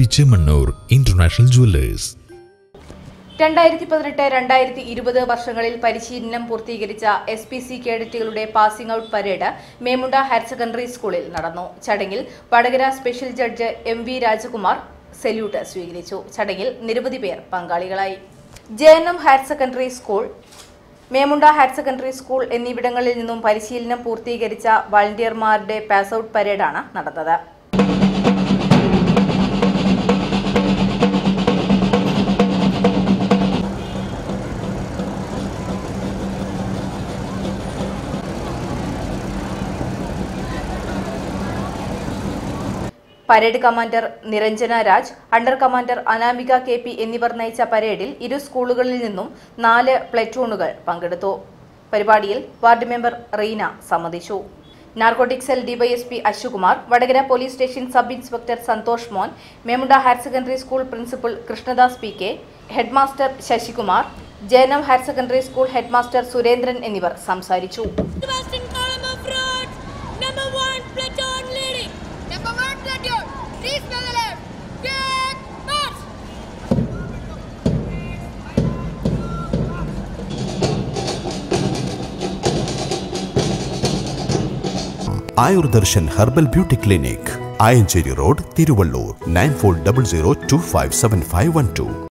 Chemmanur international jewellers രണ്ടായിരത്തി പതിനെട്ട് രണ്ടായിരത്തി ഇരുപത് വർഷങ്ങളിൽ പരിശീലനം പൂർത്തീകരിച്ച എസ് പി സി കേഡറ്റുകളുടെ passing out parade Memunda higher secondary സ്കൂളിൽ നടന്നു ചടങ്ങിൽ Vadakara special judge M V Rajakumar salute സ്വീകരിച്ചു ചടങ്ങിൽ നിരവധി പേർ പങ്കാളികളായി J N M higher secondary school Memunda higher secondary school എന്നിവിടങ്ങളിൽ നിന്നും പരിശീലനം പൂർത്തീകരിച്ച വളണ്ടിയർമാരുടെ പാസ് ഔട്ട് പരേഡാണ് നടന്നത് parade commander Niranjana Raj under commander Anamika K P എന്നിവർ നയിച്ച പരേഡിൽ ഇരു സ്കൂളുകളിൽ നിന്നും നാല് പ്ലറ്റൂണുകൾ പങ്കെടുത്തു പരിപാടിയിൽ വാർഡ് മെമ്പർ റീന സംബന്ധിച്ചു narcotic cell DYSP Ashukumar Vadakara police station sub inspector Santhosh Mon Memunda higher secondary school principal Krishnadas P K headmaster Sasikumar Jayanam higher secondary school headmaster Surendran എന്നിവർ സംസാരിച്ചു Western column of roads. Number one platoon leading. Number one platoon. Please to the left. Take march. Ayurdarshan herbal beauty clinic Ayancheri road Thiruvallur nine four double zero two five seven five one to